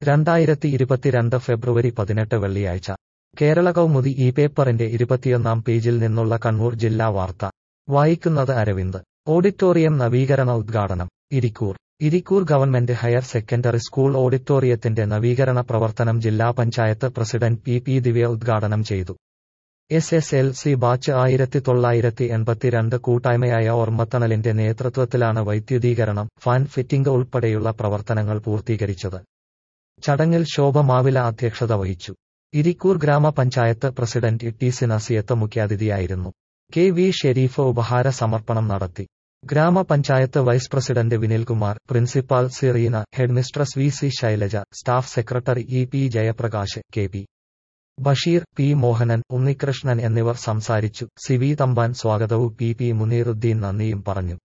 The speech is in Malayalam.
രണ്ടായിരത്തി ഇരുപത്തിരണ്ട് ഫെബ്രുവരി പതിനെട്ട് വെള്ളിയാഴ്ച കേരള കൗമുദി ഈ പേപ്പറിന്റെ ഇരുപത്തിയൊന്നാം പേജിൽ നിന്നുള്ള കണ്ണൂർ ജില്ലാ വാർത്ത വായിക്കുന്നത് അരവിന്ദ് ഓഡിറ്റോറിയം നവീകരണ ഉദ്ഘാടനം Irikkur Irikkur government higher secondary school ഓഡിറ്റോറിയത്തിന്റെ നവീകരണ പ്രവർത്തനം ജില്ലാ panchayat president P P Divya ഉദ്ഘാടനം ചെയ്തു S S L C batch ആയിരത്തി തൊള്ളായിരത്തി എൺപത്തിരണ്ട് കൂട്ടായ്മയായ ഓർമ്മത്തണലിന്റെ നേതൃത്വത്തിലാണ് വൈദ്യുതീകരണം ഫാൻ ഫിറ്റിംഗ് ഉൾപ്പെടെയുള്ള പ്രവർത്തനങ്ങൾ പൂർത്തീകരിച്ചത് ചടങ്ങിൽ ശോഭ മാവില അധ്യക്ഷത വഹിച്ചു ഇരിക്കൂർ ഗ്രാമപഞ്ചായത്ത് പ്രസിഡന്റ് ടി സി നസിയത്ത് മുഖ്യാതിഥിയായിരുന്നു കെ വി ഷെരീഫ് ഉപഹാര സമർപ്പണം നടത്തി ഗ്രാമപഞ്ചായത്ത് vice president Vinilkumar principal Sireena headmistress V C Shailaja staff secretary E P Jayaprakash K P Basheer P Mohanan Unnikrishnan എന്നിവർ സംസാരിച്ചു സി വി തമ്പാൻ സ്വാഗതവും പി പി മുനീറുദ്ദീൻ നന്ദിയും പറഞ്ഞു